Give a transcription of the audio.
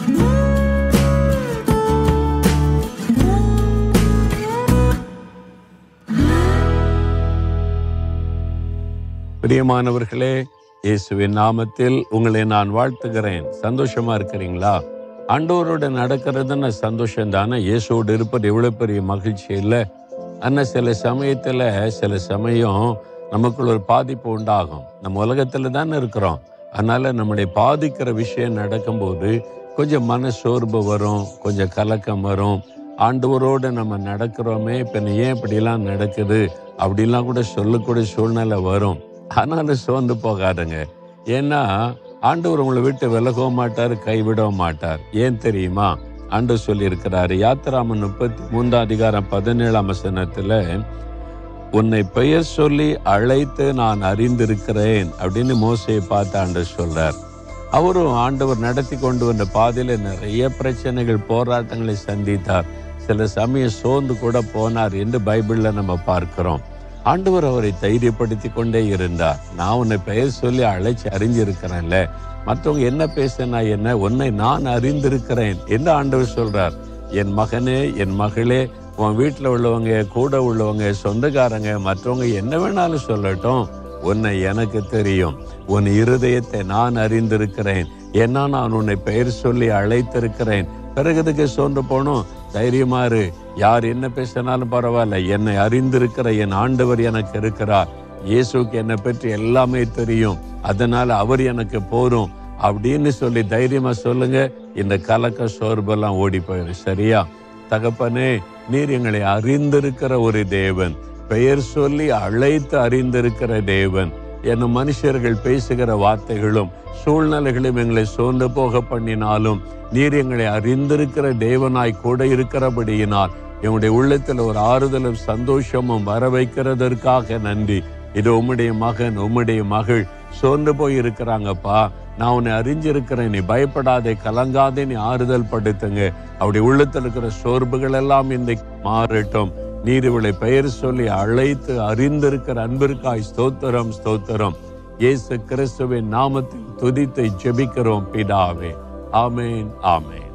பிரியமானவர்களே இயேசுவின் நாமத்தில் உங்களை நான் வாழ்த்துகிறேன் சந்தோஷமா இருக்கிறீங்களா ஆண்டவரோட நடக்கிறதுன்னு சந்தோஷம் தானே இயேசுவோடு இருப்பது எவ்வளவு பெரிய மகிழ்ச்சி இல்லை ஆனால் சில சமயத்துல சில சமயம் நமக்குள்ள ஒரு பாதிப்பு உண்டாகும் நம்ம உலகத்துல தானே இருக்கிறோம் அதனால நம்முடைய பாதிக்கிற விஷயம் நடக்கும்போது கொஞ்சம் மன சோர்வு வரும் கொஞ்சம் கலக்கம் வரும் ஆண்டவரோடு நம்ம நடக்கிறோமே இப்போ ஏன் இப்படிலாம் நடக்குது அப்படிலாம் கூட சொல்லக்கூடிய சூழ்நிலை வரும் ஆனாலும் சோர்ந்து போகாதுங்க ஏன்னா ஆண்டவர் உங்களை விட்டு விலகவும் மாட்டார் கைவிடவும் மாட்டார் ஏன் தெரியுமா ஆண்டவர் சொல்லியிருக்கிறாரு யாத்திராமன் முப்பத்தி மூன்றாம் அதிகாரம் பதினேழாம் வசனத்துல உன்னை பெயர் சொல்லி அழைத்து நான் அறிந்திருக்கிறேன் அப்படின்னு மோசையை பார்த்து ஆண்டவர் சொல்றார் அவரும் ஆண்டவர் நடத்தி கொண்டு வந்த பாதையில நிறைய பிரச்சனைகள் போராட்டங்களை சந்தித்தார் சில சமயம் சோர்ந்து கூட போனார் என்று பைபிள்ல நம்ம பார்க்கிறோம் ஆண்டவர் அவரை தைரியப்படுத்தி கொண்டே இருந்தார் நான் உன்னை பெயர் சொல்லி அழைச்சி அறிஞ்சிருக்கிறேன்ல மற்றவங்க என்ன பேசினா என்ன உன்னை நான் அறிந்திருக்கிறேன் என்று ஆண்டவர் சொல்றார் என் மகனே என் மகளே உன் வீட்டில் உள்ளவங்க கூட உள்ளவங்க சொந்தக்காரங்க மற்றவங்க என்ன வேணாலும் சொல்லட்டும் உன்னை எனக்கு தெரியும் உன் இருதயத்தை நான் அறிந்திருக்கிறேன் ஏன்னா நான் உன்னை பெயர் சொல்லி அழைத்திருக்கிறேன் பிறகு இதுக்கு சோர்ந்து போனோம் தைரியமா இரு யார் என்ன பேசினாலும் பரவாயில்ல என்னை அறிந்திருக்கிற என் ஆண்டவர் எனக்கு இருக்கிறார் இயேசுக்கு என்னை பற்றி எல்லாமே தெரியும் அதனால அவர் எனக்கு போரும் அப்படின்னு சொல்லி தைரியமா சொல்லுங்க இந்த கலக்க சோர்பெல்லாம் ஓடி போயிடும் சரியா தகப்பனே நீர் எங்களை அறிந்திருக்கிற ஒரு தேவன் பெயர் சொல்லி அழைத்து அறிந்திருக்கிற தேவன் என்ன மனுஷர்கள் பேசுகிற வார்த்தைகளும் சூழ்நிலைகளும் எங்களை சோர்ந்து போக பண்ணினாலும் நீர் எங்களை அறிந்திருக்கிற தேவனாய் கூட இருக்கிறபடியினால் எங்களுடைய உள்ளத்தில் ஒரு ஆறுதலும் சந்தோஷமும் வர வைக்கிறதற்காக நன்றி இது உம்முடைய மகன் உம்முடைய மகள் சோர்ந்து போய் இருக்கிறாங்கப்பா நான் உன்னை அறிஞ்சிருக்கிறேன் நீ பயப்படாதே கலங்காதே நீ ஆறுதல் படுத்துங்க அப்படி உள்ளத்தில் இருக்கிற சோர்வுகள் எல்லாம் இந்த மாறட்டும் நீர் இவளை பெயர் சொல்லி அழைத்து அறிந்திருக்கிற அன்பிற்காய் ஸ்தோத்திரம் ஸ்தோத்திரம் இயேசு கிறிஸ்துவின் நாமத்தில் துதித்தை ஜெபிக்கிறோம் பிதாவே ஆமேன் ஆமேன்